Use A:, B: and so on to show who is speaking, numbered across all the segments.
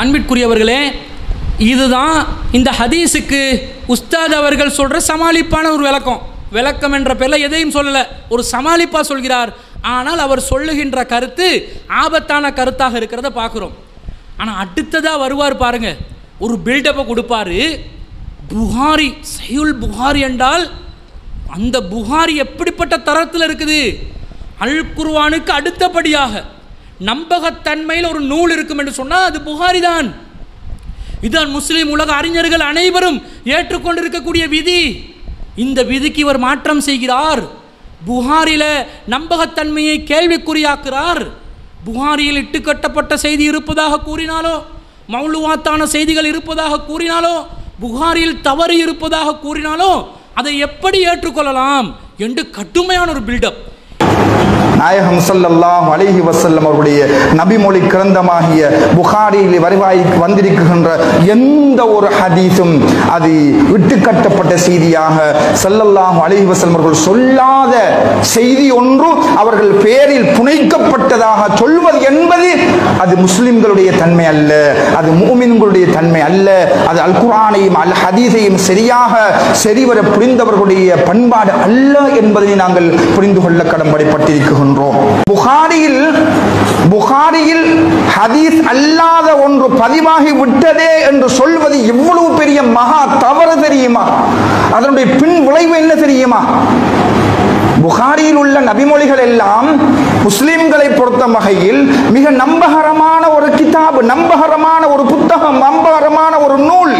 A: அன்பிற்குரியவர்களே இதுதான் இந்த ஹதீஸுக்கு உஸ்தாத் அவர்கள் சொல்கிற சமாளிப்பான ஒரு விளக்கம் விளக்கம் என்ற பேரில் எதையும் சொல்லலை ஒரு சமாளிப்பாக சொல்கிறார் ஆனால் அவர் சொல்லுகின்ற கருத்து ஆபத்தான கருத்தாக இருக்கிறத பார்க்குறோம் ஆனால் அடுத்ததாக வருவார் பாருங்க ஒரு பில்டப்பை கொடுப்பாரு புகாரி சையுல் புகாரி என்றால் அந்த புகாரி எப்படிப்பட்ட தரத்தில் இருக்குது அல் குர்ஆனுக்கு அடுத்தபடியாக நம்பகத்தன்மையில் ஒரு நூல் இருக்கும் என்று சொன்னால் அது புகாரி தான் இதுதான் முஸ்லிம் உலக அறிஞர்கள் அனைவரும் ஏற்றுக்கொண்டிருக்கக்கூடிய விதி இந்த விதிக்கு இவர் மாற்றம் செய்கிறார் புகாரில நம்பகத்தன்மையை கேள்விக்குறியாக்குறார் புகாரியில் இட்டுக்கட்டப்பட்ட செய்தி இருப்பதாக கூறினாலோ மௌலுவாத்தான செய்திகள் இருப்பதாக கூறினாலோ புகாரில் தவறு இருப்பதாக கூறினாலோ அதை எப்படி ஏற்றுக்கொள்ளலாம் என்று கடுமையான ஒரு பில்டப்
B: நாயகம் ஸல்லல்லாஹு அலைஹி வஸல்லம் அவருடைய நபிமொழி கிரந்தமாகிய புகாரியில் வருவாய் வந்திருக்கின்ற எந்த ஒரு ஹதீஸும் அது விட்டுக்கட்டப்பட்ட செய்தியாக ஸல்லல்லாஹு அலைஹி வஸல்லம் அவர்கள் சொல்லாத செய்தி ஒன்று அவர்கள் பேரில் புனைக்கப்பட்டதாக சொல்வது என்பது அது முஸ்லிம்களுடைய தன்மை அல்ல அது மூமின்களுடைய தன்மை அல்ல அது அல் குர்ஆனையும் அல் ஹதீஸையும் சரியாக சரிவர புரிந்தவர்களுடைய பண்பாடு அல்ல என்பதை நாங்கள் புரிந்து கொள்ள கடன்படைப்பட்டிருக்கின்றோம் புகாரியில் புகாரியில் ஹதீஸ் அல்லாத ஒன்று பதிவாகி விட்டதே என்று சொல்வது எவ்வளவு பெரிய மகா தவறு தெரியுமா அதனுடைய பின் விளைவு என்ன தெரியுமா புகாரியில் உள்ள நபிமொழிகள் எல்லாம் முஸ்லிம்களை பொறுத்த வகையில் மிக நம்பகரமான ஒரு கிதாபு நம்பகரமான ஒரு புத்தகம் நம்பகரமான ஒரு நூல்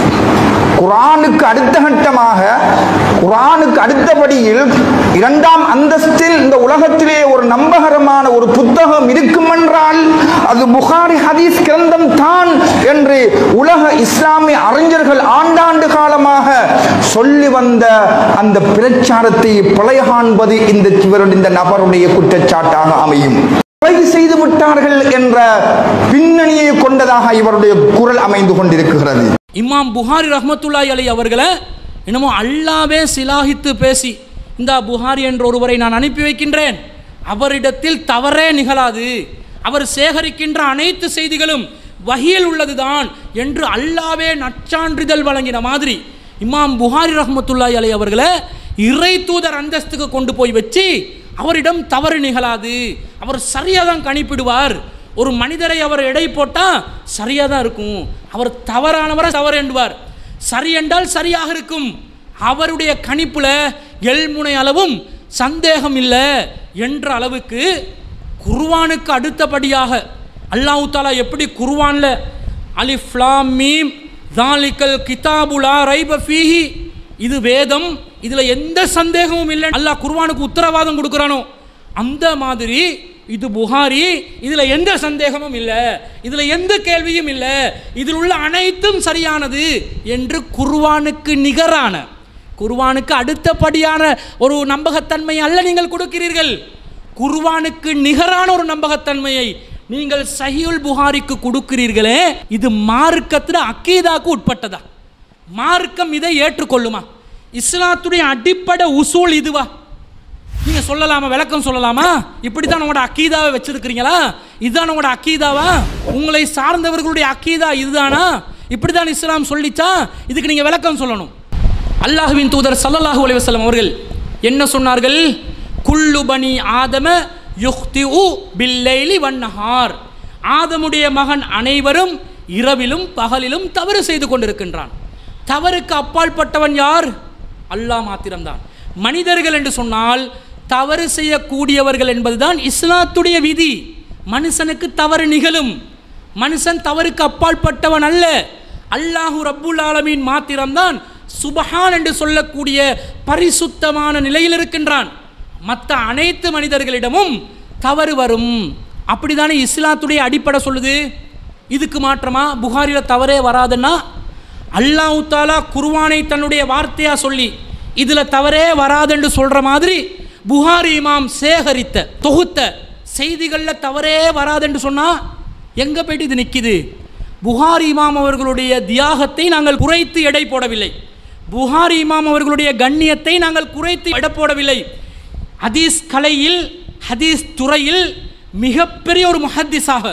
B: குரானுக்கு அடுத்த கட்டமாக குரானுக்கு அடுத்தபடியில் இரண்டாம் அந்தஸ்தில் இந்த உலகத்திலே ஒரு நம்பகரமான ஒரு புத்தகம் இருக்கும் என்றால் அது புகாரி ஹதீஸ் கிரந்தம் தான் என்று உலக இஸ்லாமிய அறிஞர்கள் ஆண்டாண்டு காலமாக சொல்லி வந்த அந்த பிரச்சாரத்தை பிழை காண்பது இந்த இவருடைய இந்த நபருடைய குற்றச்சாட்டாக அமையும் கொலை செய்து விட்டார்கள் என்ற பின்னணியை கொண்டதாக இவருடைய குரல் அமைந்து கொண்டிருக்கிறது
A: இமாம் புகாரி ரஹ்மத்துல்லாஹி அலை அவர்களை என்னமோ அல்லாவே சிலாகித்து பேசி இந்த புகாரி என்ற ஒருவரை நான் அனுப்பி வைக்கின்றேன் அவரிடத்தில் தவறே நிகழாது அவர் சேகரிக்கின்ற அனைத்து செய்திகளும் வகியில் உள்ளதுதான் என்று அல்லாவே நற்சான்றிதழ் வழங்கின மாதிரி இமாம் புகாரி ரஹ்மத்துல்லாஹி அலை அவர்களை இறை தூதர் அந்தஸ்துக்கு கொண்டு போய் வச்சு அவரிடம் தவறு நிகழாது அவர் சரியாக தான் கணிப்பிடுவார் ஒரு மனிதரை அவர் எடை போட்டால் சரியாக தான் இருக்கும் அவர் தவறானவரை தவறு என்பார் சரி என்றால் சரியாக இருக்கும் அவருடைய கணிப்பில் எல்முனை அளவும் சந்தேகம் இல்லை என்ற அளவுக்கு குர்வானுக்கு அடுத்தபடியாக அல்லாஹ் தாலா எப்படி குர்வானில் அலிஃப் லாம் மீம் தாலிக்கல் கிதாபுலா ரைப ஃபீஹி இது வேதம் இதில் எந்த சந்தேகமும் இல்லை அல்லாஹ் குர்வானுக்கு உத்தரவாதம் கொடுக்குறானோ அந்த மாதிரி இது புகாரி இதில் எந்த சந்தேகமும் இல்லை இதில் எந்த கேள்வியும் இல்லை இதில் உள்ள அனைத்தும் சரியானது என்று குர்வானுக்கு நிகரான குர்வானுக்கு அடுத்தபடியான ஒரு நம்பகத்தன்மை அல்ல நீங்கள் கொடுக்கிறீர்கள் குர்வானுக்கு நிகரான ஒரு நம்பகத்தன்மையை நீங்கள் சஹியுல் புகாரிக்கு கொடுக்கிறீர்களே இது மார்க்கத்தில் அக்கீதாக்கு உட்பட்டதா மார்க்கம் இதை ஏற்றுக்கொள்ளுமா இஸ்லாத்துடைய அடிப்படை உசூல் இதுவா நீங்க சொல்லலாமா விளக்கம் சொல்லலாமா இப்படி தான் உங்களோட அக்கீதாவை வச்சிருக்கிறீங்களா இதுதான் உங்களோட அக்கீதாவா உங்களை சார்ந்தவர்களுடைய அக்கீதா இதுதானா இப்படி தான் இஸ்லாம் சொல்லிச்சா இதுக்கு நீங்க விளக்கம் சொல்லணும் அல்லாஹுவின் தூதர் சல்லல்லாஹு அலைஹி வஸல்லம் அவர்கள் என்ன சொன்னார்கள் குல்லு பனி ஆதம யுக்திஉ பில்லைலி வன்னஹார் ஆதமுடைய மகன் அனைவரும் இரவிலும் பகலிலும் தவறு செய்து கொண்டிருக்கின்றான் தவறுக்கு அப்பாற்பட்டவன் யார் அல்லாஹ் மாத்திரம்தான் மனிதர்கள் என்று சொன்னால் தவறு செய்யக்கூடியவர்கள் என்பதுதான் இஸ்லாத்துடைய விதி மனுஷனுக்கு தவறு நிகழும் மனுஷன் தவறுக்கு அப்பாற்பட்டவன் அல்ல அல்லாஹு ரப்புல் ஆலமீன் மாத்திரம்தான் சுபஹான் என்று சொல்லக்கூடிய பரிசுத்தமான நிலையில் இருக்கின்றான் மற்ற அனைத்து மனிதர்களிடமும் தவறு வரும் அப்படிதானே இஸ்லாத்துடைய அடிப்படை சொல்லுது இதுக்கு மாற்றமா புகாரில் தவறே வராதுன்னா அல்லாஹ் தாலா குர்வானை தன்னுடைய வார்த்தையாக சொல்லி இதில் தவறே வராதுன்னு சொல்கிற மாதிரி புகாரி இமாம் சேகரித்த தொகுத்த செய்திகளில் தவறே வராதுன்னு சொன்னால் எங்கே போயிட்டு இது நிற்கிது புகாரி இமாம் அவர்களுடைய தியாகத்தை நாங்கள் குறைத்து எடை போடவில்லை புகாரி இமாம் அவர்களுடைய கண்ணியத்தை நாங்கள் குறைத்து எடை போடவில்லை ஹதீஸ் கலையில் ஹதீஸ் துறையில் மிகப்பெரிய ஒரு முஹத்திஸாக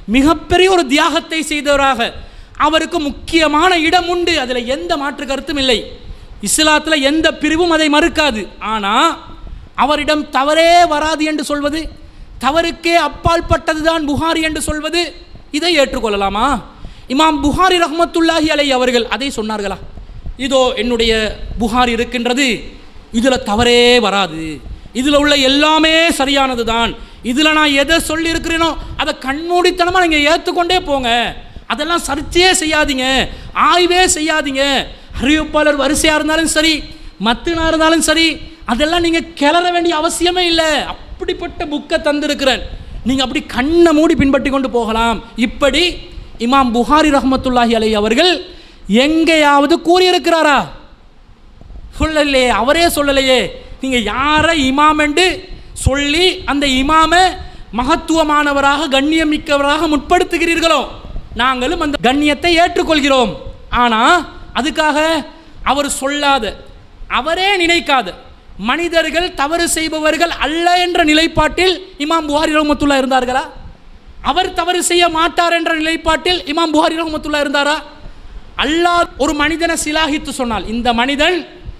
A: மிகப்பெரிய ஒரு தியாகத்தை செய்தவராக அவருக்கு முக்கியமான இடம் உண்டு அதில் எந்த மாற்று கருத்தும் இல்லை இஸ்லாத்தில் எந்த பிரிவும் அதை மறுக்காது ஆனால் அவரிடம் தவறே வராது என்று சொல்வது தவறுக்கே அப்பால் பட்டதுதான் புகாரி என்று சொல்வது இதை ஏற்றுக்கொள்ளலாமா இமாம் புகாரி ரஹ்மத்துல்லாஹி அலை அவர்கள் அதை சொன்னார்களா இதோ என்னுடைய புகார் இருக்கின்றது இதில் தவறே வராது இதில் உள்ள எல்லாமே சரியானது தான் இதில் நான் எதை சொல்லியிருக்கிறேனோ அதை கண்மூடித்தனமாக நீங்கள் ஏற்றுக்கொண்டே போங்க அதெல்லாம் சர்ச்சையே செய்யாதீங்க ஆய்வே செய்யாதீங்க அறிவிப்பாளர் வரிசையாக இருந்தாலும் சரி மத்துனா இருந்தாலும் சரி அதெல்லாம் நீங்கள் கிளற வேண்டிய அவசியமே இல்லை அப்படிப்பட்ட புக்கை தந்திருக்கிறேன் நீங்கள் அப்படி கண்ணை மூடி பின்பற்றி கொண்டு போகலாம் இப்படி இமாம் புகாரி ரஹ்மத்துல்லாஹி அலை அவர்கள் எங்கேயாவது கூறியிருக்கிறாரா சொல்லலையே அவரே சொல்லலையே நீங்கள் யாரை இமாம் என்று சொல்லி அந்த இமாமை மகத்துவமானவராக கண்ணியமிக்கவராக முற்படுத்துகிறீர்களோ நாங்களும் அந்த கண்ணியத்தை ஏற்றுக்கொள்கிறோம் ஆனால் அதுக்காக அவர் சொல்லாத அவரே நினைக்காத மனிதர்கள் தவறு செய்பவர்கள் அல்ல என்ற நிலைப்பாட்டில் இமாம் புகாரி ரஹமத்துல்லா இருந்தார்களா அவர் தவறு செய்ய மாட்டார் என்ற நிலைப்பாட்டில் இமாம் புகாரி ரஹமத்துல்லா இருந்தாரா அல்லாஹ் ஒரு மனிதனை சிலாகித்து சொன்னால் இந்த மனிதன்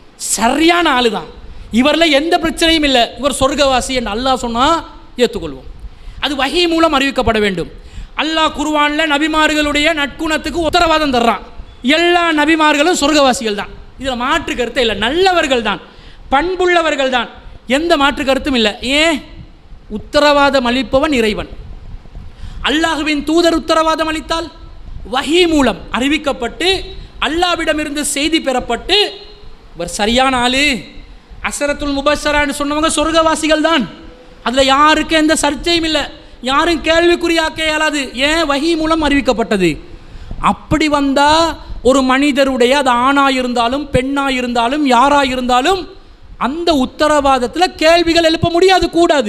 A: சரியான ஆளு தான் இவரில் எந்த பிரச்சனையும் இல்லை இவர் சொர்க்கவாசி என்று அல்லாஹ் சொன்னால் ஏற்றுக்கொள்வோம் அது வகை மூலம் அறிவிக்கப்பட வேண்டும் அல்லாஹ் குருவானில் நபிமார்களுடைய நட்குணத்துக்கு உத்தரவாதம் தர்றான் எல்லா நபிமார்களும் சொர்க்கவாசிகள் தான் இதில் மாற்று கருத்தே இல்லை நல்லவர்கள் தான் பண்புள்ளவர்கள் தான் எந்த மாற்று கருத்தும் இல்லை ஏன் உத்தரவாதம் அளிப்பவன் இறைவன் அல்லாஹுவின் தூதர் உத்தரவாதம் அளித்தால் வஹி மூலம் அறிவிக்கப்பட்டு அல்லாவிடமிருந்து செய்தி பெறப்பட்டு இவர் சரியான ஆளு அசரத்துல் முபஸ்ஸரான்னு சொன்னவங்க சொர்க்கவாசிகள் தான் அதில் யாருக்கு எந்த சர்ச்சையும் இல்லை யாரும் கேள்விக்குறியாக்க இயலாது ஏன் வஹி மூலம் அறிவிக்கப்பட்டது அப்படி வந்தால் ஒரு மனிதருடைய அது ஆணாக இருந்தாலும் பெண்ணாக இருந்தாலும் யாராக இருந்தாலும் அந்த உத்தரவாதத்தில் கேள்விகள் எழுப்ப முடியாது கூடாது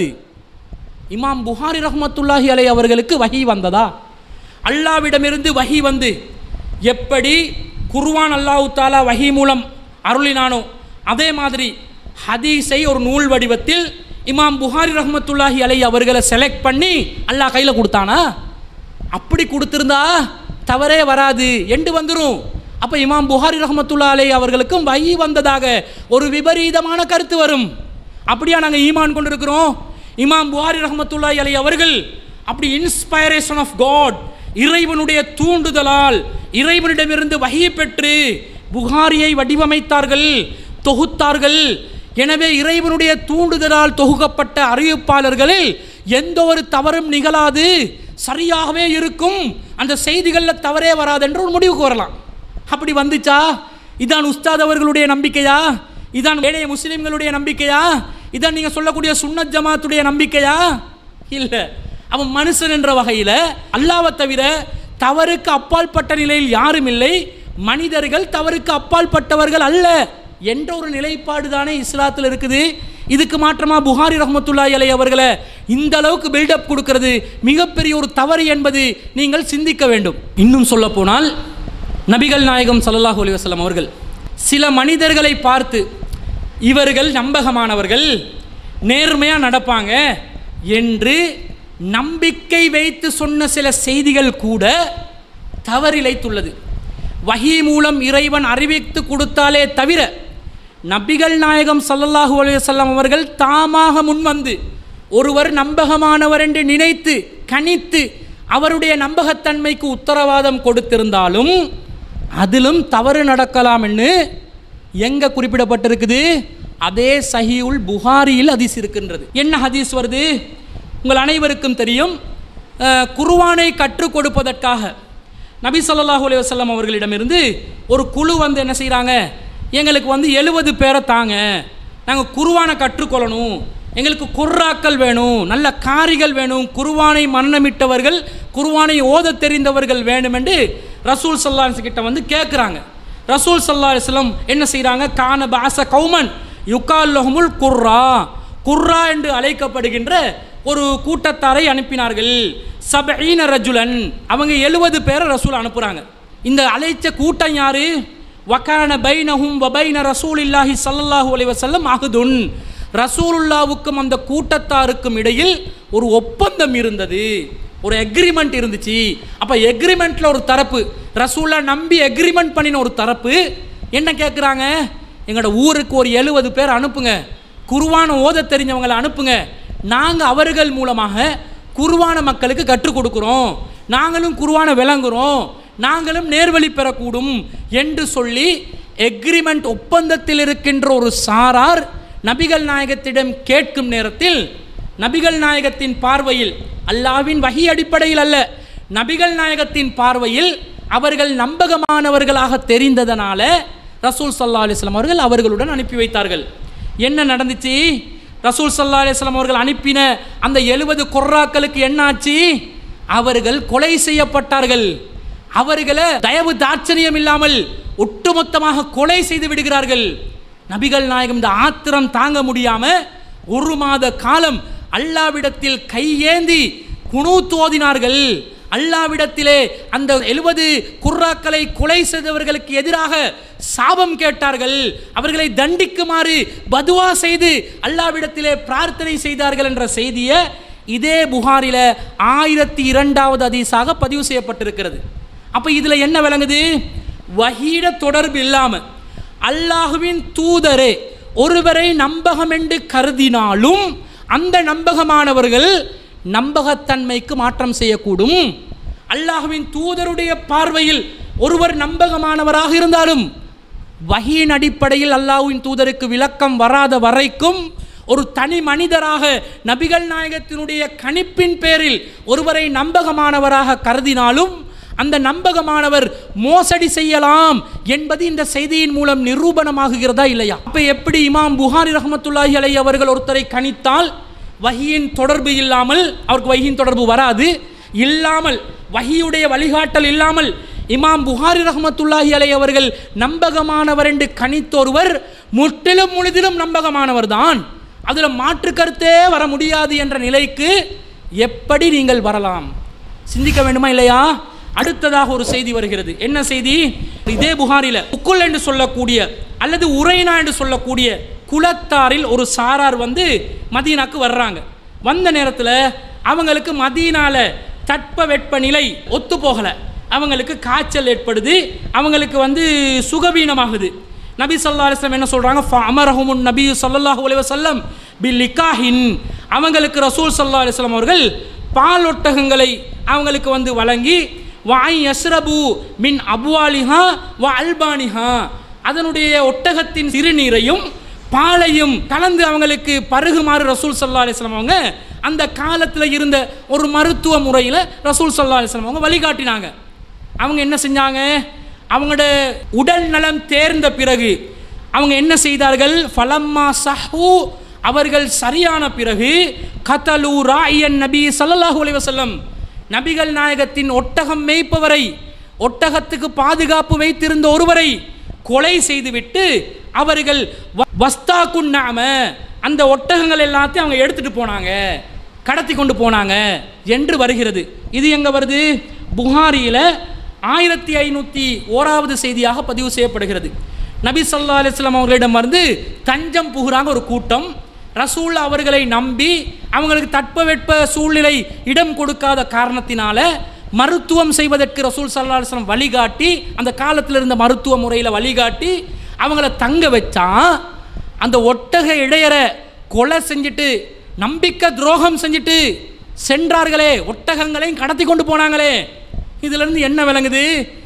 A: இமாம் புகாரி ரஹ்மத்துல்லாஹி அலை அவர்களுக்கு வஹி வந்ததா அல்லாவிடமிருந்து வஹி வந்து எப்படி குர்வான் அல்லாஹு தாலா வஹி மூலம் அருளினானோ அதே மாதிரி ஹதீஸை ஒரு நூல் வடிவத்தில் இமாம் புகாரி ரஹ்மத்துல்லாஹி அலை அவர்களை செலக்ட் பண்ணி அல்லாஹ் கையில் கொடுத்தானா அப்படி கொடுத்திருந்தா தவறே வராது என்று வந்துடும் அப்போ இமாம் புகாரி ரஹமத்துல்லா அலை அவர்களுக்கும் வஹி வந்ததாக ஒரு விபரீதமான கருத்து வரும் அப்படியா நாங்கள் ஈமான் கொண்டிருக்கிறோம் இமாம் புகாரி ரஹமத்துல்லா அலை அவர்கள் அப்படி இன்ஸ்பைரேஷன் ஆஃப் காட் இறைவனுடைய தூண்டுதலால் இறைவனிடமிருந்து வகை பெற்று புகாரியை வடிவமைத்தார்கள் தொகுத்தார்கள் எனவே இறைவனுடைய தூண்டுதலால் தொகுக்கப்பட்ட அறிவிப்பாளர்களில் எந்த ஒரு தவறும் நிகழாது சரியாகவே இருக்கும் அந்த செய்திகளில் தவறே வராது என்று ஒரு முடிவுக்கு வரலாம் அப்படி வந்துச்சா இதான் உஸ்தாத் அவர்களுடைய நம்பிக்கையா இதான் ஏழைய முஸ்லிம்களுடைய நம்பிக்கையா இதான் நீங்கள் சொல்லக்கூடிய சுன்னத் ஜமாத்துடைய நம்பிக்கையா இல்லை அவன் மனுஷன் என்ற வகையில் அல்லாவை தவிர தவறுக்கு அப்பாற்பட்ட நிலையில் யாரும் இல்லை மனிதர்கள் தவறுக்கு அப்பாற்பட்டவர்கள் அல்ல என்ற ஒரு நிலைப்பாடு தானே இஸ்லாத்தில் இருக்குது இதுக்கு மாற்றமாக புகாரி ரஹமத்துல்லாஹி அலை அவர்களை இந்த அளவுக்கு பில்டப் கொடுக்கிறது மிகப்பெரிய ஒரு தவறு என்பது நீங்கள் சிந்திக்க வேண்டும் இன்னும் சொல்ல போனால் நபிகள் நாயகம் ஸல்லல்லாஹு அலைஹி வஸல்லம் அவர்கள் சில மனிதர்களை பார்த்து இவர்கள் நம்பகமானவர்கள் நேர்மையாக நடப்பாங்க என்று நம்பிக்கை வைத்து சொன்ன சில செய்திகள் கூட தவறிழைத்துள்ளது வஹி மூலம் இறைவன் அறிவித்து கொடுத்தாலே தவிர நபிகள் நாயகம் ஸல்லல்லாஹு அலைஹி வஸல்லம் அவர்கள் தாமாக முன்வந்து ஒருவர் நம்பகமானவர் என்று நினைத்து கணித்து அவருடைய நம்பகத்தன்மைக்கு உத்தரவாதம் கொடுத்திருந்தாலும் அதிலும் தவறு நடக்கலாம் என்று எங்க குறிப்பிடப்பட்டிருக்குது அதே சஹீஉல் புகாரியில் ஹதீஸ் இருக்கின்றது என்ன ஹதீஸ் வருது உங்கள் அனைவருக்கும் தெரியும் அஹ், குர்ஆனை கற்றுக் கொடுப்பதற்காக நபி ஸல்லல்லாஹு அலைஹி வஸல்லம் அவர்களிடமிருந்து ஒரு குழு வந்து என்ன செய்கிறாங்க எங்களுக்கு வந்து எழுபது பேரை தாங்க நாங்கள் குருவானை கற்றுக்கொள்ளணும் எங்களுக்கு குர்ராக்கள் வேணும் நல்ல காரிகள் வேணும் குருவானை மன்னமிட்டவர்கள் குருவானை ஓதத் தெரிந்தவர்கள் வேணும் என்று ரசூல் சல்லாஸ் கிட்ட வந்து கேட்குறாங்க ரசூல் சல்லா அலிஸ்லம் என்ன செய்கிறாங்க கான பாச கௌமன் யுகால்லஹுமுல் குர்ரா குர்ரா என்று அழைக்கப்படுகின்ற ஒரு கூட்டத்தாரை அனுப்பினார்கள் சபஈன ரஜுலன் அவங்க எழுபது பேரை ரசூல் அனுப்புகிறாங்க இந்த அழைச்ச கூட்டம் யாரு வக்கான பைனஹும் வபைன ரசூலில்லாஹி ஸல்லல்லாஹு அலைஹி வஸல்லம் அஹ்துன் ரசூலுல்லாவுக்கும் அந்த கூட்டத்தாருக்கும் இடையில் ஒரு ஒப்பந்தம் இருந்தது ஒரு எக்ரிமெண்ட் இருந்துச்சு அப்ப எக்ரிமெண்ட்ல ஒரு தரப்பு ரசூலா நம்பி எக்ரிமெண்ட் பண்ணின ஒரு தரப்பு என்ன கேட்குறாங்க எங்களோட ஊருக்கு ஒரு எழுபது பேர் அனுப்புங்க குருவான ஓத தெரிஞ்சவங்களை அனுப்புங்க நாங்கள் அவர்கள் மூலமாக குருவான மக்களுக்கு கற்றுக் கொடுக்குறோம் நாங்களும் குருவான விளங்குறோம் நாங்களும் நேர்வழி பெறக்கூடும் என்று சொல்லி எக்ரிமெண்ட் ஒப்பந்தத்தில் இருக்கின்ற ஒரு சாரார் நபிகள் நாயகத்திடம் கேட்கும் நேரத்தில் நபிகள் நாயகத்தின் பார்வையில் அல்லாவின் வகி அடிப்படையில் அல்ல நபிகள் நாயகத்தின் பார்வையில் அவர்கள் நம்பகமானவர்களாக தெரிந்ததனால ரசூல் சல்லா அலிஸ்லாம் அவர்கள் அவர்களுடன் அனுப்பி வைத்தார்கள் என்ன நடந்துச்சு ரசூல் சல்லா அலிஸ்லாம் அவர்கள் அனுப்பின அந்த எழுபது கொர்ராக்களுக்கு என்ன ஆச்சு அவர்கள் கொலை செய்யப்பட்டார்கள் அவர்களை தயவு தாட்சணியம் இல்லாமல் ஒட்டுமொத்தமாக கொலை செய்து விடுகிறார்கள் நபிகள் நாயகம் இந்த ஆத்திரம் தாங்க முடியாம ஒரு மாத காலம் அல்லாவிடத்தில் கையேந்தி குனூத் ஓதினார்கள் அல்லாவிடத்திலே அந்த எழுபது குர்ராக்களை கொலை செய்தவர்களுக்கு எதிராக சாபம் கேட்டார்கள் அவர்களை தண்டிக்குமாறு பதுவா செய்து அல்லாவிடத்திலே பிரார்த்தனை செய்தார்கள் என்ற செய்தியை இதே புகாரில ஆயிரத்தி இரண்டாவது அதிசாக பதிவு செய்யப்பட்டிருக்கிறது அப்ப இதுல என்ன விளங்குது வஹீட தொடர்பு இல்லாம அல்லாஹுவின் தூதரே ஒருவரை நம்பகம் என்று கருதினாலும் அந்த நம்பகமானவர்கள் நம்பகத்தன்மைக்கு மாற்றம் செய்யக்கூடும் அல்லாஹுவின் தூதருடைய பார்வையில் ஒருவர் நம்பகமானவராக இருந்தாலும் வகியின் அடிப்படையில் அல்லாஹ்வின் தூதருக்கு விளக்கம் வராத வரைக்கும் ஒரு தனி மனிதராக நபிகள் நாயகத்தினுடைய கணிப்பின் பேரில் ஒருவரை நம்பகமானவராக கருதினாலும் அந்த நம்பகமானவர் மோசடி செய்யலாம் என்பது இந்த செய்தியின் மூலம் நிரூபணமாகுகிறதா இல்லையா அப்ப எப்படி இமாம் புகாரி ரஹமத்துல்லாஹி அலை அவர்கள் ஒருத்தரை கணித்தால் வஹியின் தொடர்பு இல்லாமல் அவருக்கு வஹியின் தொடர்பு வராது இல்லாமல் வஹியுடைய வழிகாட்டல் இல்லாமல் இமாம் புகாரி ரஹமத்துல்லாஹி அலை அவர்கள் நம்பகமானவர் என்று கணித்தொருவர் முற்றிலும் முழுதிலும் நம்பகமானவர் தான் அதில் மாற்று கருத்தே வர முடியாது என்ற நிலைக்கு எப்படி நீங்கள் வரலாம் சிந்திக்க வேண்டுமா இல்லையா அடுத்ததாக ஒரு செய்தி வருகிறது என்ன செய்தி இதே புகாரில உக்குல் என்று சொல்லக்கூடிய அல்லது உரைனா என்று சொல்லக்கூடிய குலத்தாரில் ஒரு சாரார் வந்து மதீனாக்கு வர்றாங்க வந்த நேரத்தில் அவங்களுக்கு மதீனால தட்ப வெப்பநிலை ஒத்து போகலை அவங்களுக்கு காய்ச்சல் ஏற்படுது அவங்களுக்கு வந்து சுகவீனமாகுது நபி ஸல்லல்லாஹு அலைஹி வஸல்லம் என்ன சொல்றாங்க அமரஹுமுன் நபி ஸல்லல்லாஹு அலைஹி வஸல்லம் பில் லிகாஹின் அவங்களுக்கு ரசூல் ஸல்லல்லாஹு அலைஹி வஸல்லம் அவர்கள் பால் ஒட்டகங்களை அவங்களுக்கு வந்து வழங்கி வாய் யஸ்ரபு மின் அப்வாலிஹா வ அல்பானிஹா அதனுடைய ஒட்டகத்தின் சிறுநீரையும் பாலையும் கலந்து அவங்களுக்கு பருகுமாறு ரசூல் சல்லா அலிஸ்லாம் அவங்க அந்த காலத்தில் இருந்த ஒரு மருத்துவ முறையில் ரசூல் சல்லா அலிஸ்லாம் அவங்க வழிகாட்டினாங்க அவங்க என்ன செஞ்சாங்க அவங்களோட உடல் நலம் தேர்ந்த பிறகு அவங்க என்ன செய்தார்கள் ஃபலம்மா சஹு அவர்கள் சரியான பிறகு கதலு ராயன் நபி ஸல்லல்லாஹு அலைஹி வஸல்லம் நபிகள் நாயகத்தின் ஒட்டகம் மேய்ப்பவரை ஒட்டகத்துக்கு பாதுகாப்பு வைத்திருந்த ஒருவரை கொலை செய்துவிட்டு அவர்கள் வ- வஸ்தா குன்னாம அந்த ஒட்டகங்கள் எல்லாத்தையும் அவங்க எடுத்துட்டு போனாங்க கடத்தி கொண்டு போனாங்க என்று வருகிறது இது எங்க வருது புகாரியில ஆயிரத்தி ஐநூற்றி ஓராவது செய்தியாக பதிவு செய்யப்படுகிறது நபி ஸல்லல்லாஹு அலைஹி வஸல்லம் அவர்களிடம் வந்து தஞ்சம் புகுறாங்க ஒரு கூட்டம் ரசூல் அவர்களை நம்பி அவங்களுக்கு தட்பவெட்ப சூழ்நிலை இடம் கொடுக்காத காரணத்தினால மருத்துவம் செய்வதற்கு ரசூல் சல்லா அலுவலம் வழிகாட்டி அந்த காலத்தில் இருந்த மருத்துவ முறையில் வழிகாட்டி அவங்கள தங்க வச்சா அந்த ஒட்டக இடையரை கொலை செஞ்சுட்டு நம்பிக்கை துரோகம் செஞ்சுட்டு சென்றார்களே ஒட்டகங்களையும் கடத்தி கொண்டு போனாங்களே இதிலிருந்து என்ன விளங்குது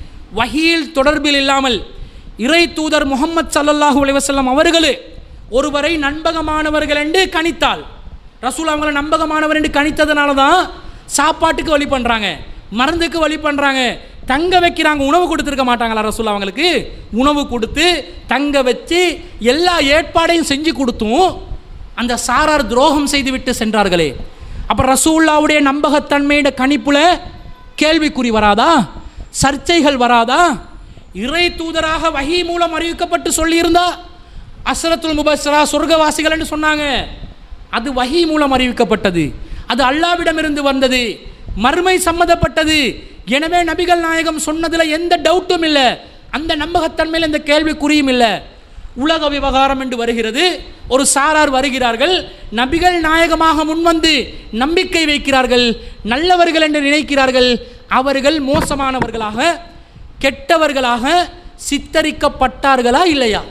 A: வஹீல் தொடர்பில் இல்லாமல் இறை தூதர் முகமது சல்லல்லாஹு அலைஹி வஸல்லம் அவர்களே ஒருவரை நண்பகமானவர்கள் என்று கணித்தால் ரசூல் அவங்கள நம்பகமானவர் என்று கணித்ததுனால தான் சாப்பாட்டுக்கு வழி பண்ணுறாங்க மருந்துக்கு வழி பண்ணுறாங்க தங்க வைக்கிறாங்க உணவு கொடுத்துருக்க மாட்டாங்களா ரசூல் அவங்களுக்கு உணவு கொடுத்து தங்க வச்சு எல்லா ஏற்பாடையும் செஞ்சு கொடுத்தும் அந்த சாரார் துரோகம் செய்துவிட்டு சென்றார்களே அப்போ ரசூல்லாவுடைய நம்பகத்தன்மையோட கணிப்புல கேள்விக்குறி வராதா சர்ச்சைகள் வராதா இறை தூதராக வஹி மூலம் அறிவிக்கப்பட்டு சொல்லியிருந்தா அஸ்ரத்துல் முபஸ்ஸரா சொர்க்கவாசிகள் என்று சொன்னாங்க அது வஹி மூலம் அறிவிக்கப்பட்டது அது அல்லாவிடமிருந்து வந்தது மறுமை சம்மந்தப்பட்டது எனவே நபிகள் நாயகம் சொன்னதில் எந்த டவுட்டும் இல்லை அந்த நம்பகத்தன்மையில் எந்த கேள்விக்குறியும் இல்லை உலக விவகாரம் என்று வருகிறது ஒரு சாரார் வருகிறார்கள் நபிகள் நாயகமாக முன்வந்து நம்பிக்கை வைக்கிறார்கள் நல்லவர்கள் என்று நினைக்கிறார்கள் அவர்கள் மோசமானவர்களாக கெட்டவர்களாக சித்தரிக்கப்பட்டார்களா இல்லையா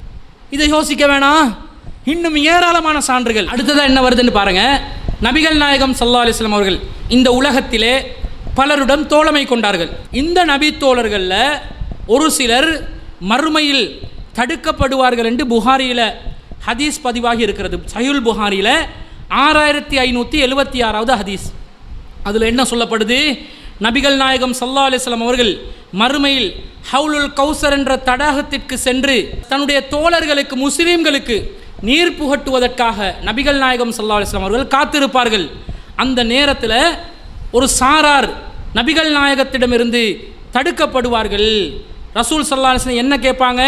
A: இதை யோசிக்க வேணாம் இன்னும் ஏராளமான சான்றுகள் அடுத்ததாக என்ன வருதுன்னு பாருங்க நபிகள் நாயகம் சல்லா அலிஸ்லாம் அவர்கள் இந்த உலகத்திலே பலருடன் தோழமை கொண்டார்கள் இந்த நபி தோழர்களில் ஒரு சிலர் மறுமையில் தடுக்கப்படுவார்கள் என்று புகாரியில் ஹதீஸ் பதிவாகி இருக்கிறது சயுல் புகாரியில் ஆறாயிரத்தி ஐநூற்றி எழுபத்தி ஆறாவது ஹதீஸ் அதில் என்ன சொல்லப்படுது நபிகள் நாயகம் சல்லா அலிஸ்லாம் அவர்கள் மறுமையில் ஹவுலுல் கௌசர் என்ற தடாகத்திற்கு சென்று தன்னுடைய தோழர்களுக்கு முஸ்லீம்களுக்கு நீர் புகட்டுவதற்காக நபிகள் நாயகம் சல்லா அலிஸ்லாம் அவர்கள் காத்திருப்பார்கள் அந்த நேரத்தில் ஒரு சாரார் நபிகள் நாயகத்திடமிருந்து தடுக்கப்படுவார்கள் ரசூல் சல்லா அலிஸ்லாம் என்ன கேட்பாங்க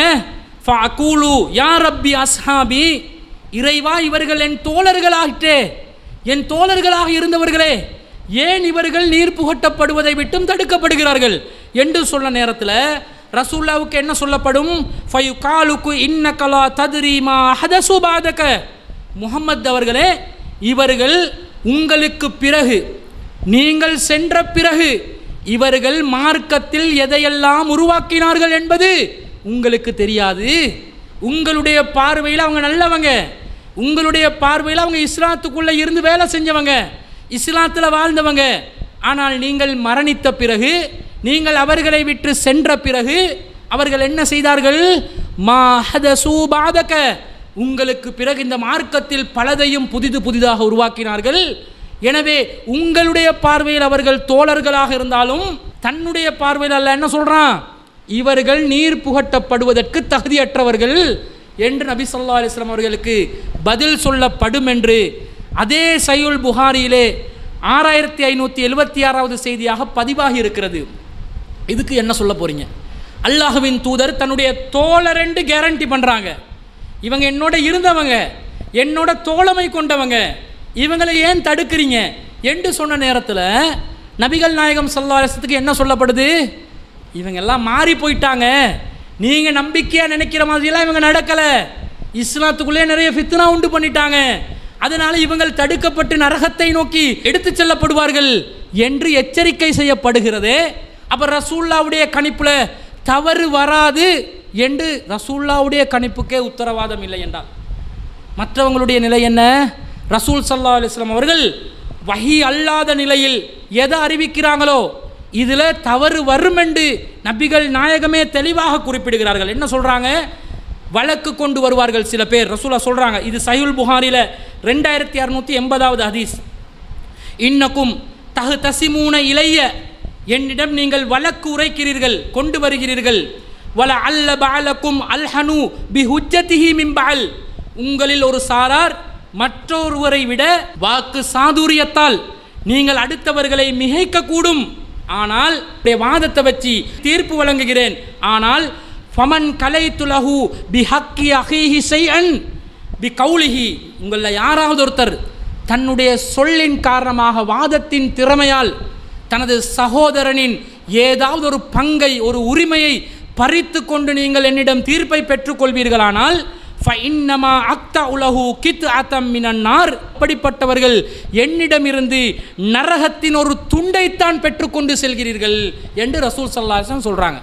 A: ஃபஅகூலு யா ரப்பி அஸ்ஹாபி இறைவா இவர்கள் என் தோழர்களாகிட்டே என் தோழர்களாக இருந்தவர்களே ஏன் இவர்கள் நீர் புகட்டப்படுவதை விட்டும் தடுக்கப்படுகிறார்கள் என்று சொன்ன நேரத்தில் ரசூல்லாவுக்கு என்ன சொல்லப்படும் ஃபயு காலுக்கு இன்னகலா ததுரீமா ஹதசு பாதக முகமது அவர்களே இவர்கள் உங்களுக்கு பிறகு நீங்கள் சென்ற பிறகு இவர்கள் மார்க்கத்தில் எதையெல்லாம் உருவாக்கினார்கள் என்பது உங்களுக்கு தெரியாது உங்களுடைய பார்வையில் அவங்க நல்லவங்க உங்களுடைய பார்வையில் அவங்க இஸ்லாத்துக்குள்ளே இருந்து வேலை செஞ்சவங்க இஸ்லாத்தில் வாழ்ந்தவங்க ஆனால் நீங்கள் மரணித்த பிறகு நீங்கள் அவர்களை விட்டு சென்ற பிறகு அவர்கள் என்ன செய்தார்கள் மாஹத சூபாதக உங்களுக்கு பிறகு இந்த மார்க்கத்தில் பலதையும் புதிது புதிதாக உருவாக்கினார்கள் எனவே உங்களுடைய பார்வையில் அவர்கள் தோழர்களாக இருந்தாலும் தன்னுடைய பார்வையில் அல்ல என்ன சொல்றான் இவர்கள் நீர் புகட்டப்படுவதற்கு தகுதியற்றவர்கள் என்று நபி சொல்லா அலிஸ்லாம் அவர்களுக்கு பதில் சொல்லப்படும் என்று அதே சையுல் புகாரியிலே ஆறாயிரத்தி ஐநூற்றி எழுபத்தி ஆறாவது செய்தியாக பதிவாகி இருக்கிறது இதுக்கு என்ன சொல்ல போறீங்க அல்லாஹுவின் தூதர் தன்னுடைய தோழரெண்டு கேரண்டி பண்ணுறாங்க இவங்க என்னோட இருந்தவங்க என்னோட தோழமை கொண்டவங்க இவங்களை ஏன் தடுக்கிறீங்க என்று சொன்ன நேரத்தில் நபிகள் நாயகம் சல்லாசத்துக்கு என்ன சொல்லப்படுது இவங்க எல்லாம் மாறி போயிட்டாங்க நீங்கள் நம்பிக்கையாக நினைக்கிற மாதிரியெல்லாம் இவங்க நடக்கலை இஸ்லாத்துக்குள்ளே நிறைய ஃபித்னா உண்டு பண்ணிட்டாங்க அதனால இவங்கள் தடுக்கப்பட்டு நரகத்தை நோக்கி எடுத்து செல்லப்படுவார்கள் என்று எச்சரிக்கை செய்யப்படுகிறது அப்போ ரசூல்லாவுடைய கணிப்பில் தவறு வராது என்று ரசூல்லாவுடைய கணிப்புக்கே உத்தரவாதம் இல்லை என்றால் மற்றவங்களுடைய நிலை என்ன ரசூல் சல்லா அலிஸ்லாம் அவர்கள் வஹி அல்லாத நிலையில் எதை அறிவிக்கிறாங்களோ இதில் தவறு வரும் என்று நபிகள் நாயகமே தெளிவாக குறிப்பிடுகிறார்கள் என்ன சொல்கிறாங்க வழக்கு கொண்டு வருவார்கள் சில பேர் ரசூலா சொல்கிறாங்க இது சயுல் புகாரில் ரெண்டாயிரத்தி அறுநூற்றி எண்பதாவது ஹதீஸ் இன்னக்கும் தகு தசிமூன இளைய என்னிடம் நீங்கள் வழக்கு உரைக்கிறீர்கள் கொண்டு வருகிறீர்கள் வல அல்ல பாலக்கும் அல்ஹனு பி ஹுஜ்ஜதிஹி மிம்பால் உங்களில் ஒரு சாரார் மற்றொருவரை விட வாக்கு சாதுரியத்தால் நீங்கள் அடுத்தவர்களை மிகைக்கக்கூடும் ஆனால் உடைய வாதத்தை வச்சு தீர்ப்பு வழங்குகிறேன் ஆனால் ஃபமன் கலை துலகு பி ஹக்கி அஹீஹி செய்யன் பி கௌலிஹி உங்களில் யாராவது ஒருத்தர் தன்னுடைய சொல்லின் காரணமாக வாதத்தின் திறமையால் தனது சகோதரனின் ஏதாவது ஒரு பங்கை ஒரு உரிமையை பறித்து கொண்டு நீங்கள் என்னிடம் தீர்ப்பை பெற்றுக்கொள்வீர்களானால் ஃபைன்னமா அக்தா உலகு கித் அத்தம் மினன்னார் அப்படிப்பட்டவர்கள் என்னிடமிருந்து நரகத்தின் ஒரு துண்டைத்தான் பெற்றுக்கொண்டு செல்கிறீர்கள் என்று ரசூல் சல்லாசன் சொல்கிறாங்க